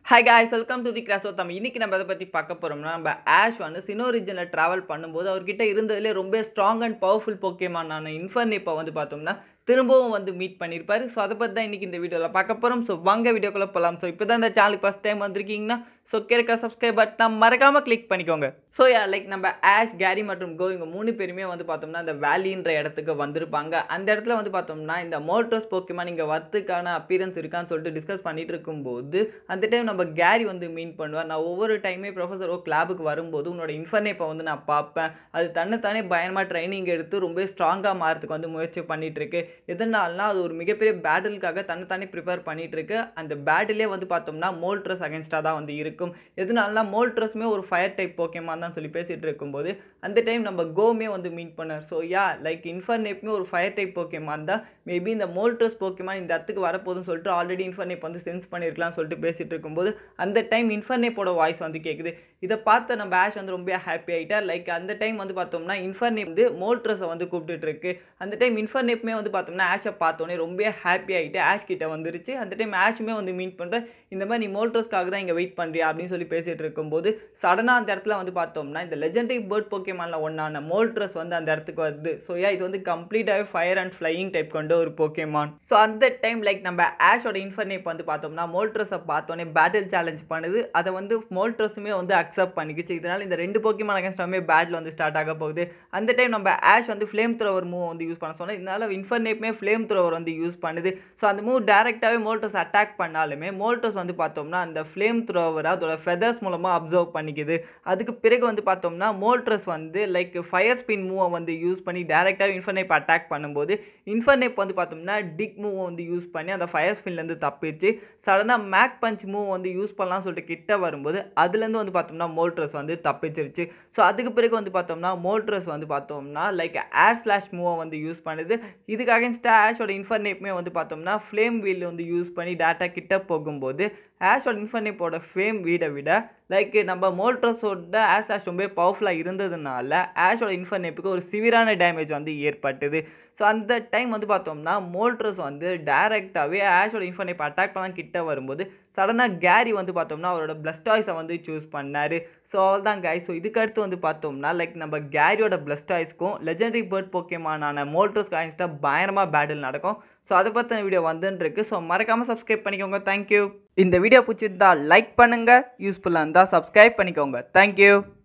hi guys welcome to the கிராஸோ தமிழ் இன்னைக்கு நம்ம எதை பற்றி பார்க்க போகிறோம்னா நம்ம ஆஷ் வந்து சினோ ரீஜனில் ட்ராவல் பண்ணும்போது அவர்கிட்ட இருந்ததுலேயே ரொம்ப ஸ்ட்ராங் அண்ட் பவர்ஃபுல் போக்கேமானான இன்ஃபர்னிப்பை வந்து பார்த்தோம்னா திரும்பவும் வந்து மீட் பண்ணியிருப்பாரு ஸோ அதை பற்றி தான் இன்றைக்கி இந்த வீடியோவில் பார்க்க போகிறோம் ஸோ வாங்க வீடியோக்குள்ளே போகலாம் ஸோ இப்போ தான் இந்த சேனலுக்கு ஃபஸ்ட் டைம் வந்திருக்கீங்கன்னா ஸோ கேட்க சப்ஸ்கிரைப் பட்டன் மறக்காமல் கிளிக் பண்ணிக்கோங்க ஸோ யா லைக் நம்ம ஆஷ் கேரி மற்றும் கோ இவங்க மூணு பேருமே வந்து பார்த்தோம்னா இந்த வேலின்ற இடத்துக்கு வந்திருப்பாங்க அந்த இடத்துல வந்து பார்த்தோம்னா இந்த மோட்ரஸ் போக்கியமாக நீங்கள் வரத்துக்கான அப்பியரன்ஸ் இருக்கான்னு சொல்லிட்டு டிஸ்கஸ் பண்ணிட்டு இருக்கும்போது அந்த டைம் நம்ம கேரி வந்து மீன் பண்ணுவார் நான் ஒவ்வொரு டைமே ப்ரொஃபஸர் ஓ கிளாபுக்கு வரும்போது உன்னோட இன்ஃபர்னேப்பை வந்து நான் பார்ப்பேன் அது தன்னைத்தானே பயங்கரமாக ட்ரைனிங் எடுத்து ரொம்ப ஸ்ட்ராங்காக மாறதுக்கு வந்து முயற்சி பண்ணிட்டு இருக்கு எதனாலனா அது ஒரு மிகப்பெரிய பேட்டிலுக்காக தன்னைத்தானே ப்ரிப்பேர் பண்ணிட்டு இருக்கு அந்த பேட்டிலே வந்து பார்த்தோம்னா மோல்ட்ரஸ் அகேன்ஸ்டாக தான் வந்து இருக்கும் எதனாலனா மோல்ட்ரஸுமே ஒரு ஃபயர் டைப் போக்கேமா தான் சொல்லி பேசிட்டு இருக்கும்போது அந்த டைம் நம்ம கோமே வந்து மீட் பண்ணார் ஸோ யா லைக் இன்ஃபர்னேப்புமே ஒரு ஃபயர் டைப் போக்கேமான் தான் மேபி இந்த மோல்ட்ரஸ் போக்கேமான் இந்த இடத்துக்கு வரப்போகுதுன்னு சொல்லிட்டு ஆல்ரெடி இன்ஃபர்னேப் வந்து சென்ஸ் பண்ணியிருக்கலாம்னு சொல்லிட்டு பேசிட்டு இருக்கும்போது அந்த டைம் இன்ஃபர்னேப்போட வாய்ஸ் வந்து கேட்குது இதை பார்த்து நம்ம ஆஷ் வந்து ரொம்ப ஹாப்பி ஆகிட்டா லைக் அந்த டைம் வந்து பார்த்தோம்னா இன்ஃபர்னேப் வந்து மோல்ட்ரஸை வந்து கூப்பிட்டுட்டு இருக்கு அந்த டைம் இன்ஃபர்னேப்புமே வந்து பார்த்தோம்னா ஆஷை பார்த்தோன்னே ரொம்ப ஹாப்பி ஆகிட்டு ஆஷ் கிட்ட வந்துருச்சு அந்த டைம் ஆஷுமே வந்து மீட் பண்ணுற இந்த மாதிரி நீ மோல்ட்ரஸ்க்காக தான் இங்கே வெயிட் பண்ணுறியா அப்படின்னு சொல்லி பேசிகிட்டு இருக்கும்போது சடனாக அந்த இடத்துல வந்து பார்த்தோம்னா இந்த லெஜெண்டரி பேர்ட் போக்கேமானில் ஒன்றான மோல்ட்ரஸ் வந்து அந்த இடத்துக்கு வருது ஸோ யா இது வந்து கம்ப்ளீட்டாகவே ஃபயர் அண்ட் ஃப்ளையிங் டைப் கொண்ட ஒரு போக்கேமான் ஸோ அந்த டைம் லைக் நம்ம ஆஷோட இன்ஃபர்னேப் வந்து பார்த்தோம்னா மோல்ட்ரஸை பார்த்தோன்னே பேட்டில் சேலஞ்ச் பண்ணுது அதை வந்து மோல்ட்ரஸுமே வந்து அக்செப்ட் பண்ணிக்கிச்சு இதனால் இந்த ரெண்டு போக்கியமான அகேன்ஸ்டாமே பேட்டில் வந்து ஸ்டார்ட் ஆக போகுது அந்த டைம் நம்ம ஆஷ் வந்து ஃப்ளேம் த்ரோவர் மூவ் வந்து யூஸ் பண்ண சொன்னோம் இதனால் இன்ஃபர்னேப்புமே ஃப்ளேம் த்ரோவர் வந்து யூஸ் பண்ணுது ஸோ அந்த மூவ் டேரெக்டாகவே மோல்ட்ரஸ் அட்டாக் பண்ணாலுமே மோல்ட்ரஸ் வந்து பார்த்தோம்னா அந்த ஃப்ளேம் த்ரோவரை அதோட ஃபெதர்ஸ் மூலமாக அப்சர்வ் பண்ணிக்குது அதுக்கு பிறகு வந்து பார்த்தோம்னா மோல்ட்ரஸ் வந்து லைக் ஃபயர் ஸ்பின் மூவை வந்து யூஸ் பண்ணி டேரெக்டாக இன்ஃபர்னேப் அட்டாக் பண்ணும்போது இன்ஃபர்னேப் வந்து பார்த்தோம்னா டிக் மூவை வந்து யூஸ் பண்ணி அந்த ஃபயர் ஸ்பின்லேருந்து தப்பிச்சு சடனாக மேக் பஞ்ச் மூவ் வந்து யூஸ் பண்ணலாம்னு சொல்லிட்டு கிட்ட வரும்போது அதுலேருந்து வந்து பார்த்தோம்னா மோல்ட்ரஸ் வந்து தப்பிச்சிருச்சு ஸோ அதுக்கு பிறகு வந்து பார்த்தோம்னா மோல்ட்ரஸ் வந்து பார்த்தோம்னா லைக் ஏர் ஸ்லாஷ் மூவை வந்து யூஸ் பண்ணுது இதுக்கு அகேன்ஸ்டாக ஆஷோட இன்ஃபர்னேப்புமே வந்து பார்த்தோம்னா ஃப்ளேம் வீல் வந்து யூஸ் பண்ணி டேட்டா கிட்ட போகும்போது ஆஷோட இன்ஃபர்னேப்போட ஃபேம் வீடை விட லைக் நம்ம மோல்ட்ரஸோட ஆஷ் ஆஷ் ரொம்ப பவர்ஃபுல்லாக இருந்ததுனால ஆஷோட இன்ஃபர்னேப்புக்கு ஒரு சிவியரான டேமேஜ் வந்து ஏற்பட்டது ஸோ அந்த டைம் வந்து பார்த்தோம்னா மோல்ட்ரஸ் வந்து டேரெக்டாகவே ஆஷோட இன்ஃபர்னேப் அட்டாக் பண்ணலாம் கிட்ட வரும்போது சடனாக கேரி வந்து பார்த்தோம்னா அவரோட பிளஸ்டாய்ஸை வந்து சூஸ் பண்ணார் ஸோ அவள் தான் கைஸ் ஸோ இதுக்கு அடுத்து வந்து பார்த்தோம்னா லைக் நம்ம கேரியோட பிளஸ்டாய்ஸ்க்கும் லெஜெண்டரி பேர்ட் போக்கேமானான மோல்ட்ரஸ் காயின்ஸ்டாக பயங்கரமாக பேட்டில் நடக்கும் ஸோ அதை பற்றின வீடியோ வந்துருக்கு ஸோ மறக்காமல் சப்ஸ்கிரைப் பண்ணிக்கோங்க தேங்க்யூ இந்த வீடியோ பிடிச்சிருந்தா லைக் பண்ணுங்கள் யூஸ்ஃபுல்லாக இருந்தால் சப்ஸ்கிரைப் பண்ணிக்கோங்க தேங்க்யூ